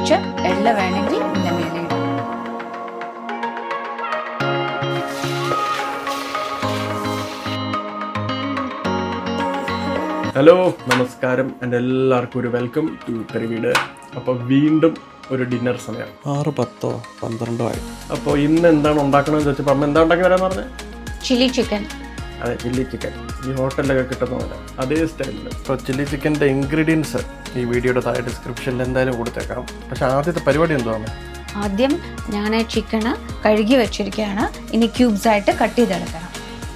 കുറച്ച് എള്ള വേണമെങ്കിൽ ഇതിൻ്റെ മേലെ ഇടാം ഹലോ നമസ്കാരം എൻ്റെ എല്ലാവർക്കും ഒരു വെൽക്കം ടു പെരുവീട് അപ്പോൾ വീണ്ടും ഒരു ഡിന്നർ സമയം ആറ് പത്തോ പന്ത്രണ്ടോ ആയി അപ്പോൾ ഇന്ന് എന്താണ് ഉണ്ടാക്കണമെന്ന് ചോദിച്ചപ്പോൾ അമ്മ എന്താ ഉണ്ടാക്കി വരാന്ന് പറഞ്ഞത് ചില്ലി ചിക്കൻ അതെ ചില്ലി ചിക്കൻ ഈ ഹോട്ടലിലൊക്കെ കിട്ടുന്ന പോലെ അതേ സ്റ്റൈലിൽ ഇപ്പോൾ ചില്ലി ചിക്കൻ്റെ ഇൻഗ്രീഡിയൻസ് ഈ വീഡിയോയുടെ താഴെ ഡിസ്ക്രിപ്ഷനിൽ എന്തായാലും കൊടുത്തേക്കാം പക്ഷേ ആദ്യത്തെ പരിപാടി എന്തുവാണ് ആദ്യം ഞാൻ ചിക്കന് കഴുകി വെച്ചിരിക്കുകയാണ് ഇനി ക്യൂബ്സ് ആയിട്ട് കട്ട് ചെയ്തെടുക്കണം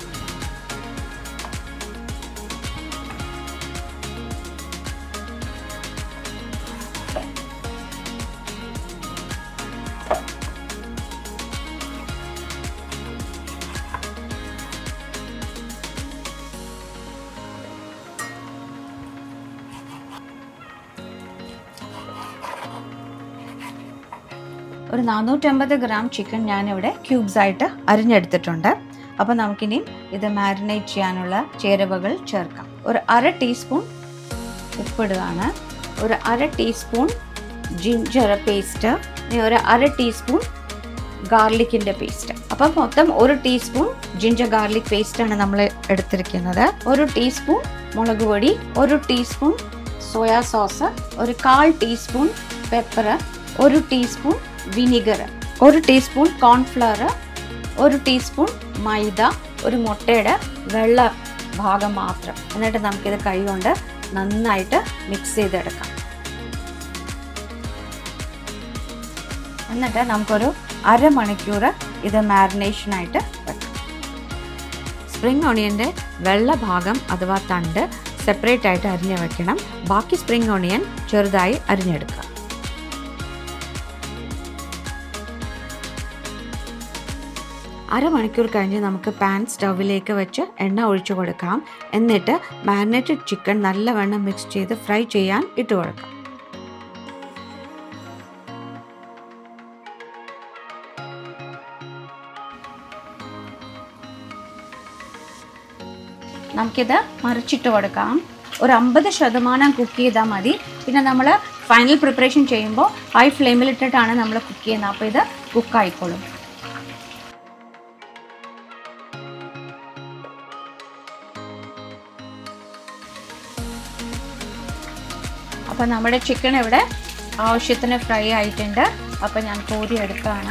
ഒരു നാനൂറ്റമ്പത് ഗ്രാം ചിക്കൻ ഞാനിവിടെ ക്യൂബ്സ് ആയിട്ട് അരിഞ്ഞെടുത്തിട്ടുണ്ട് അപ്പോൾ നമുക്കിനി ഇത് മാരിനേറ്റ് ചെയ്യാനുള്ള ചേരുവകൾ ചേർക്കാം ഒരു അര ടീസ്പൂൺ ഉപ്പിടുകയാണ് ഒരു അര ടീസ്പൂൺ ജിഞ്ചർ പേസ്റ്റ് ഇനി ഒരു അര ടീസ്പൂൺ ഗാർലിക്കിൻ്റെ പേസ്റ്റ് അപ്പം മൊത്തം ഒരു ടീസ്പൂൺ ജിഞ്ചർ ഗാർലിക് പേസ്റ്റാണ് നമ്മൾ എടുത്തിരിക്കുന്നത് ഒരു ടീസ്പൂൺ മുളക് പൊടി ഒരു ടീസ്പൂൺ സോയാ സോസ് ഒരു കാൽ ടീസ്പൂൺ പെപ്പർ ഒരു ടീസ്പൂൺ വിനിഗർ ഒരു ടീസ്പൂൺ കോൺഫ്ലവർ ഒരു ടീസ്പൂൺ മൈദ ഒരു മുട്ടയുടെ വെള്ള ഭാഗം മാത്രം എന്നിട്ട് നമുക്കിത് കൈ കൊണ്ട് നന്നായിട്ട് മിക്സ് ചെയ്തെടുക്കാം എന്നിട്ട് നമുക്കൊരു അരമണിക്കൂർ ഇത് മാരിനേഷനായിട്ട് വെക്കാം സ്പ്രിംഗ് ഓണിയൻ്റെ വെള്ള ഭാഗം അഥവാ തണ്ട് സെപ്പറേറ്റ് ആയിട്ട് അരിഞ്ഞ് വെക്കണം ബാക്കി സ്പ്രിംഗ് ഓണിയൻ ചെറുതായി അരിഞ്ഞെടുക്കുക അരമണിക്കൂർ കഴിഞ്ഞ് നമുക്ക് പാൻ സ്റ്റൗവിലേക്ക് വെച്ച് എണ്ണ ഒഴിച്ചു കൊടുക്കാം എന്നിട്ട് മാരിനേറ്റഡ് ചിക്കൻ നല്ലവണ്ണം മിക്സ് ചെയ്ത് ഫ്രൈ ചെയ്യാൻ ഇട്ട് കൊടുക്കാം നമുക്കിത് മറിച്ചിട്ട് കൊടുക്കാം ഒരു അമ്പത് ശതമാനം കുക്ക് ചെയ്താൽ മതി പിന്നെ നമ്മൾ ഫൈനൽ പ്രിപ്പറേഷൻ ചെയ്യുമ്പോൾ ഹൈ ഫ്ലെയിമിൽ ഇട്ടിട്ടാണ് നമ്മൾ കുക്ക് ചെയ്യുന്നത് അപ്പോൾ ഇത് കുക്കായിക്കോളും അപ്പോൾ നമ്മുടെ ചിക്കൻ ഇവിടെ ആവശ്യത്തിന് ഫ്രൈ ആയിട്ടുണ്ട് അപ്പോൾ ഞാൻ കോരി എടുക്കുകയാണ്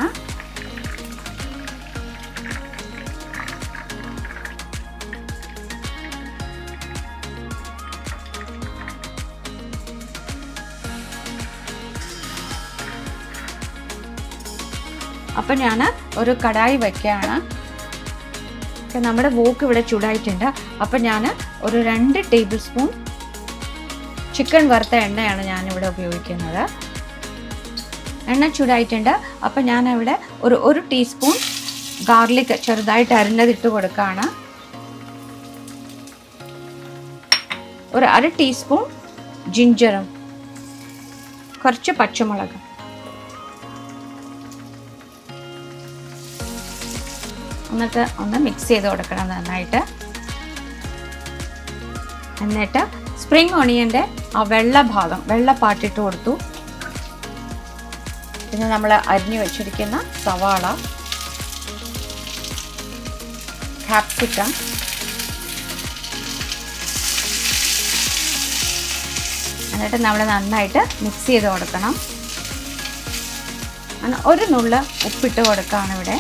അപ്പം ഞാൻ ഒരു കടായി വയ്ക്കുകയാണ് ഓക്കെ, നമ്മുടെ വോക്ക് ഇവിടെ ചൂടായിട്ടുണ്ട് അപ്പം ഞാൻ ഒരു രണ്ട് ടേബിൾ സ്പൂൺ ചിക്കൻ വറുത്ത എണ്ണയാണ് ഞാനിവിടെ ഉപയോഗിക്കുന്നത് എണ്ണ ചൂടായിട്ടുണ്ട് അപ്പം ഞാനിവിടെ ഒരു ഒരു ടീസ്പൂൺ ഗാർലിക് ചെറുതായിട്ട് അരിഞ്ഞതിട്ട് കൊടുക്കുകയാണ് ഒരു അര ടീസ്പൂൺ ജിഞ്ചറും കുറച്ച് പച്ചമുളകും എന്നിട്ട് ഒന്ന് മിക്സ് ചെയ്ത് കൊടുക്കണം നന്നായിട്ട് എന്നിട്ട് സ്പ്രിംഗ് ഓണിയൻ്റെ ആ വെള്ള ഭാഗം വെള്ള പാട്ടിട്ട് കൊടുത്തു പിന്നെ നമ്മൾ അരിഞ്ഞു വെച്ചിരിക്കുന്ന സവാള ക്യാപ്സിക്കം എന്നിട്ട് നമ്മൾ നന്നായിട്ട് മിക്സ് ചെയ്ത് കൊടുക്കണം അങ്ങനെ ഒരു നുള്ള ഉപ്പിട്ട് കൊടുക്കുകയാണ് ഇവിടെ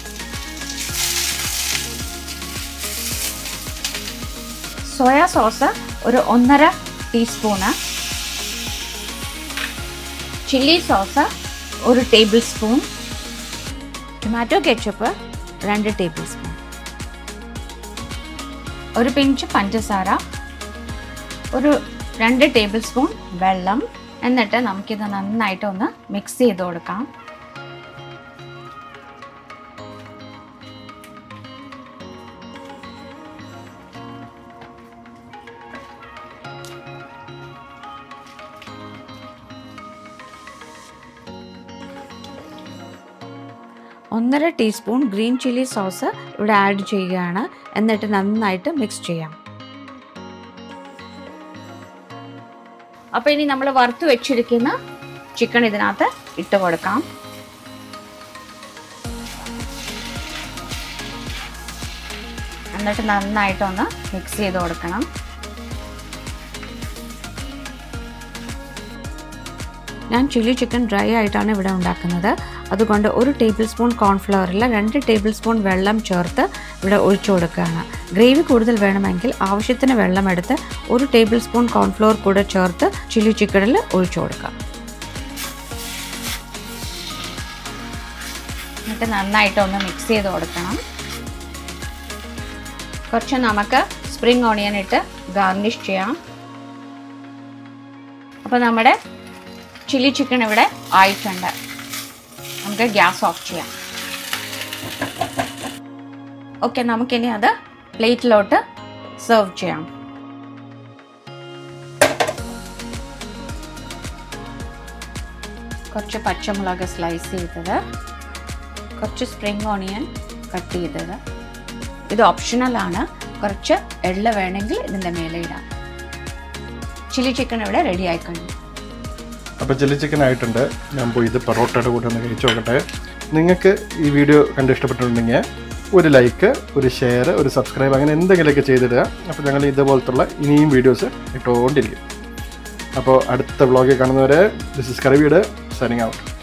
സോയാ സോസ് ഒരു ഒന്നര ടീസ്പൂണ് ചില്ലി സോസ് ഒരു ടേബിൾ സ്പൂൺ ടൊമാറ്റോ കെച്ചപ്പ് രണ്ട് ടേബിൾ സ്പൂൺ ഒരു പിഞ്ച് പഞ്ചസാര ഒരു രണ്ട് ടേബിൾ സ്പൂൺ വെള്ളം എന്നിട്ട് നമുക്കിത് നന്നായിട്ട് ഒന്ന് മിക്സ് ചെയ്ത് കൊടുക്കാം ഒന്നര ടീസ്പൂൺ ഗ്രീൻ ചില്ലി സോസ് ഇവിടെ ആഡ് ചെയ്യുകയാണ് എന്നിട്ട് നന്നായിട്ട് മിക്സ് ചെയ്യാം അപ്പോൾ ഇനി നമ്മൾ വറുത്ത് വെച്ചിരിക്കുന്ന ചിക്കൻ ഇതിനകത്ത് ഇട്ട് കൊടുക്കാം എന്നിട്ട് നന്നായിട്ടൊന്ന് മിക്സ് ചെയ്ത് കൊടുക്കണം ഞാൻ ചില്ലി ചിക്കൻ ഡ്രൈ ആയിട്ടാണ് ഇവിടെ ഉണ്ടാക്കുന്നത് അതുകൊണ്ട് ഒരു ടേബിൾ സ്പൂൺ കോൺഫ്ലവറിൽ രണ്ട് ടേബിൾ സ്പൂൺ വെള്ളം ചേർത്ത് ഇവിടെ ഒഴിച്ചു കൊടുക്കുകയാണ് ഗ്രേവി കൂടുതൽ വേണമെങ്കിൽ ആവശ്യത്തിന് വെള്ളം എടുത്ത് ഒരു ടേബിൾ സ്പൂൺ കോൺഫ്ലവർ കൂടെ ചേർത്ത് ചില്ലി ചിക്കനിൽ ഒഴിച്ചു കൊടുക്കുക എന്നിട്ട് നന്നായിട്ടൊന്ന് മിക്സ് ചെയ്ത് കൊടുക്കണം കുറച്ച് നമുക്ക് സ്പ്രിംഗ് ഓണിയൻ ഇട്ട് ഗാർണിഷ് ചെയ്യാം അപ്പോൾ നമ്മുടെ ചില്ലി ചിക്കൻ ഇവിടെ ആയിട്ടുണ്ട് നമുക്ക് ഗ്യാസ് ഓഫ് ചെയ്യാം ഓക്കെ നമുക്കിനി അത് പ്ലേറ്റിലോട്ട് സെർവ് ചെയ്യാം കുറച്ച് പച്ചമുളക് സ്ലൈസ് ചെയ്തത് കുറച്ച് സ്പ്രിംഗ് ഓണിയൻ കട്ട് ചെയ്തത് ഇത് ഓപ്ഷണലാണ് കുറച്ച് എള്ള വേണമെങ്കിൽ ഇതിൻ്റെ മേലെ ഇടാം ചില്ലി ചിക്കൻ ഇവിടെ റെഡി ആയിക്കഴിഞ്ഞു അപ്പോൾ ചില്ലി ചിക്കൻ ആയിട്ടുണ്ട് ഞാൻ പോയി ഇത് പൊറോട്ടയുടെ കൂടെ ഒന്ന് കഴിച്ചു നോക്കട്ടെ നിങ്ങൾക്ക് ഈ വീഡിയോ കണ്ട് ഇഷ്ടപ്പെട്ടിട്ടുണ്ടെങ്കിൽ ഒരു ലൈക്ക് ഒരു ഷെയർ ഒരു സബ്സ്ക്രൈബ് അങ്ങനെ എന്തെങ്കിലുമൊക്കെ ചെയ്തിടുക അപ്പോൾ ഞങ്ങൾ ഇതുപോലത്തുള്ള ഇനിയും വീഡിയോസ് ഇട്ടുകൊണ്ടിരിക്കും അപ്പോൾ അടുത്ത വ്ളോഗിൽ കാണുന്നവരെ ദിസ് ഇസ് കറി വീട് സൈനിങ് ഔട്ട്